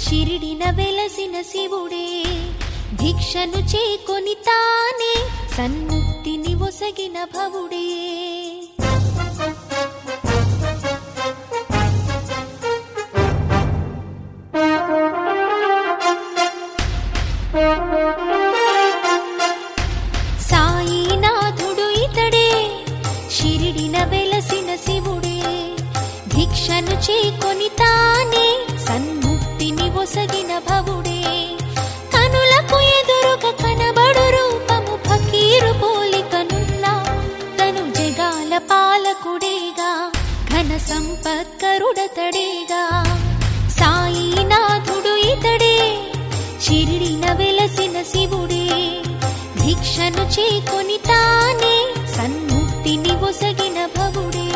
షిరిడిన వెలసిన శివుడే భిక్షను చేకొని తానే సన్ముక్తిని ఒసగిన భవుడే సాయినాథుడు ఇతడే షిరిడిన వెలసిన శివుడే భిక్షను చేకొని తానే సన్ముక్తిని ఒసగిన భవుడే కనులకు ఎదురుగా కనబడు రూపము ఫకీరు పోలికనున్నా తను జగాల పాలకుడేగా ఘన సంపత్కరుడతడేగా సాయినాథుడు ఇతడే షిరిడిన వెలసిన శివుడే భిక్షను చేకొని తానే సన్ముక్తిని ఒసగిన భవుడే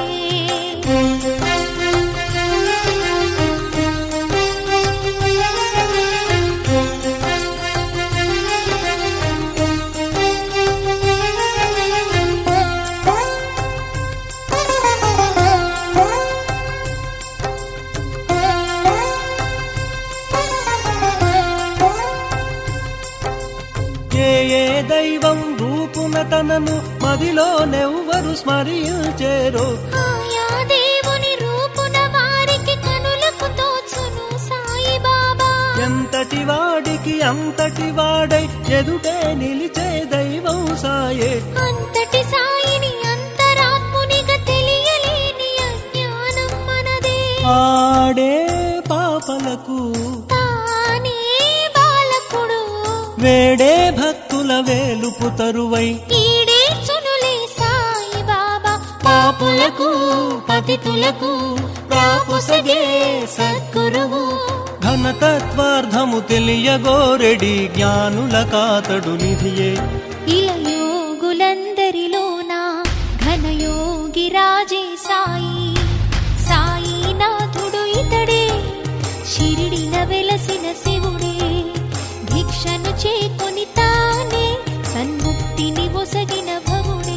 ఏ ఏ దైవం రూపున తనను మదిలో నెవ్వరు స్మరించేరో ఆయా దేవుని రూపున వారికి కనులకు తోచును సాయిబాబా ఎంతటి వాడికి అంతటి వాడై ఎదుటే నిలిచే దైవం సాయే అంతటి సాయిని అంతరాత్మునిగా తెలియలేని అజ్ఞానం మనదే ఆడే పాపలకు తానే బాలకుడు వేడే భక్తుల వేలుపు తరువై ఈడే చునులే సాయిబాబా పాపులకు పతితులకు ప్రాపుసగే సద్గురువు ఘనతత్వార్థము తెలియగోరెడి జ్ఞానుల కాతడు నిధియే ఇలయోగులందరిలోన ఘనయోగి రాజే సాయి సాయినాథుడు ఇతడే షిరిడిన వెలసిన శివుడే భిక్షను చేకొని తానే సన్ముక్తిని ఒసగిన భవుడే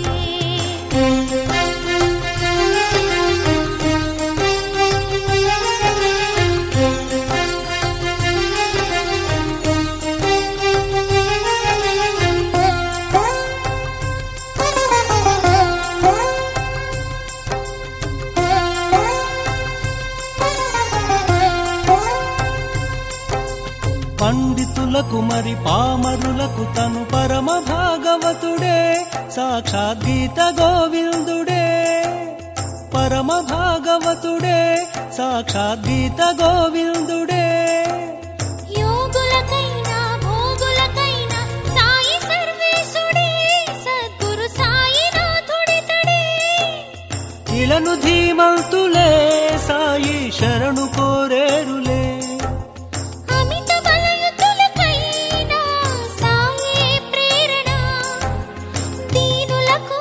పండితులకు మరి పామరులకు తను పరమ భాగవతుడే సాక్షాత్ గీత గోవిందుడే పరమ భాగవతుడే సాక్షాత్ గీత గోవిందుడే యోగులకైనా భోగులకైనా సాయి సర్వేశుడే సద్గురు సాయినాథుడితడే ఇలను ధీమంతులే సాయి శరణు కోరేరులే అమిత బలయుతులకైనా సాయే ప్రేరణ దీనులకు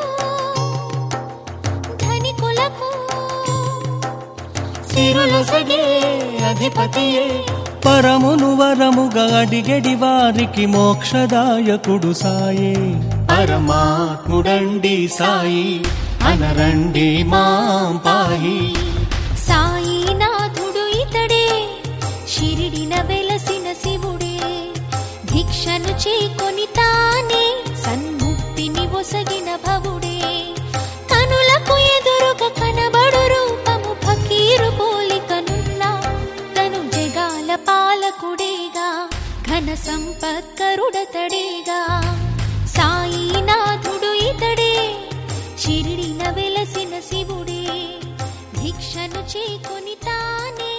ధనికులకు సిరులొసగే అధిపతియే పరమును వరముగా అడిగడి వారికి మోక్షదాయకుడు సాయే పరమాత్ముడండి సాయి అనరండి మాం పాహి సాయినాథుడు ఇతడే షిరిడిన వెలసిన శివుడే భిక్షను చేకొని తానే సన్ముక్తిని ఒసగిన భవుడే కనులకు ఎదురుగా కనబడు రూపము ఫకీరు పోలికనున్నా తను జగాల పాలకుడేగా ఘన సంపత్కరుడతడేగా సాయినాథుడు ఇతడే షిరిడిన వెలసిన శివుడే భిక్షను చేకొని తానే